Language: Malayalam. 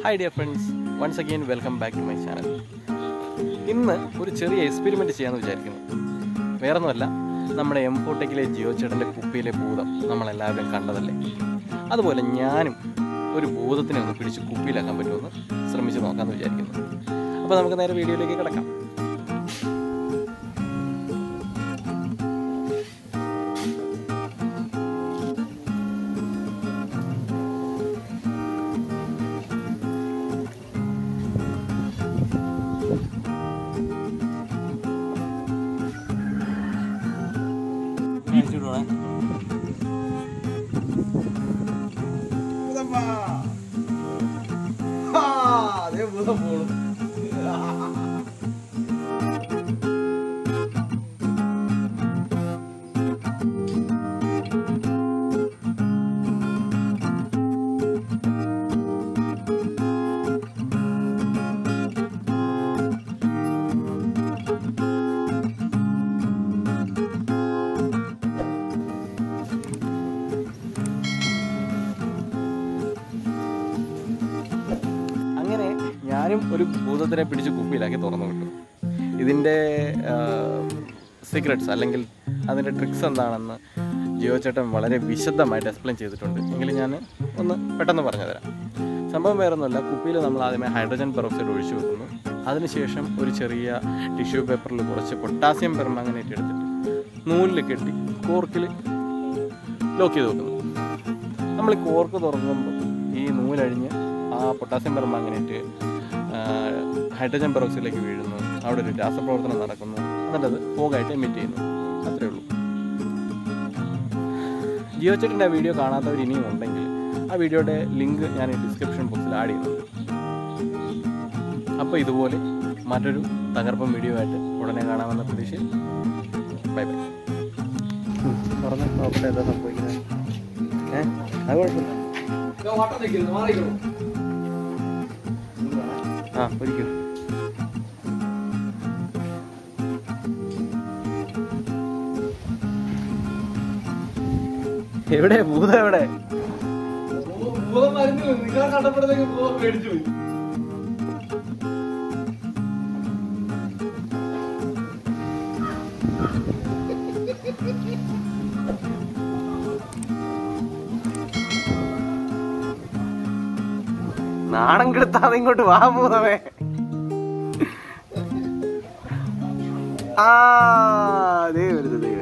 hi dear friends once again welcome back to my channel ഇന്ന് ഒരു ചെറിയ എക്സ്പെരിമെൻറ്റ് ചെയ്യാമെന്ന് വിചാരിക്കുന്നു വേറൊന്നുമല്ല നമ്മുടെ എംഫോട്ടെക്കിലെ ജിയോ ചേട്ടൻ്റെ കുപ്പിയിലെ ഭൂതം നമ്മളെല്ലാവരും കണ്ടതല്ലേ അതുപോലെ ഞാനും ഒരു ഭൂതത്തിനെ ഒന്ന് പിടിച്ച് കുപ്പിയിലാക്കാൻ പറ്റുമെന്ന് ശ്രമിച്ച് നോക്കാമെന്ന് വിചാരിക്കുന്നു അപ്പോൾ നമുക്ക് നേരെ വീഡിയോയിലേക്ക് കിടക്കാം അങ്ങനെ ഞാനും ഒരു ഭൂതത്തിനെ പിടിച്ച് കുപ്പിയിലാക്കി തുറന്നു വിട്ടു ഇതിൻ്റെ സീക്രട്സ് അല്ലെങ്കിൽ അതിൻ്റെ ട്രിക്സ് എന്താണെന്ന് ജിയോ ചേട്ടൻ വളരെ വിശദമായിട്ട് എക്സ്പ്ലെയിൻ ചെയ്തിട്ടുണ്ട് എങ്കിലും ഞാൻ ഒന്ന് പെട്ടെന്ന് പറഞ്ഞു തരാം സംഭവം വേറൊന്നുമല്ല കുപ്പിയിൽ നമ്മൾ ആദ്യമേ ഹൈഡ്രജൻ പെറോക്സൈഡ് ഒഴിച്ചു വെക്കുന്നു അതിനുശേഷം ഒരു ചെറിയ ടിഷ്യൂ പേപ്പറിൽ കുറച്ച് പൊട്ടാസ്യം പെർമാങ്ങനേറ്റ് എടുത്തിട്ട് നൂലിൽ കെട്ടി കോർക്കിൽ ലോക്ക് ചെയ്ത് വെക്കുന്നു നമ്മൾ ഈ കോർക്ക് തുറക്കുമ്പോൾ ഈ നൂലഴിഞ്ഞ് ആ പൊട്ടാസ്യം പെർമാങ്ങനേറ്റ് ഹൈഡ്രജൻ പെറോക്സൈഡിലേക്ക് വീഴുന്നു അവിടെ ഒരു രാസപ്രവർത്തനം നടക്കുന്നു എന്നിട്ടത് ഫോഗായിട്ട് എമിറ്റ് ചെയ്യുന്നു അത്രേ ഉള്ളൂ ജിയോ ചേട്ടൻ്റെ ആ വീഡിയോ കാണാത്തവർ ഇനിയും ഉണ്ടെങ്കിൽ ആ വീഡിയോയുടെ ലിങ്ക് ഞാൻ ഈ ഡിസ്ക്രിപ്ഷൻ ബോക്സിൽ ആഡ് ചെയ്യുന്നുണ്ട് അപ്പോൾ ഇതുപോലെ മറ്റൊരു തകർപ്പൻ വീഡിയോ ആയിട്ട് ഉടനെ കാണാമെന്ന പ്രതീക്ഷയിൽ ബൈ ബൈ പറഞ്ഞ നോക്കട്ടെ എന്താ സംഭവിക്കുന്നത് ഏഹ് അത് കുഴപ്പമില്ല ആ ഒരിക്കലും എവിടെ ഭൂതം എവിടെ നാണം കെടുത്താതെ ഇങ്ങോട്ട് വാ ഭൂതമേ ആ ദേ വരുന്നു ദേ വരുന്നു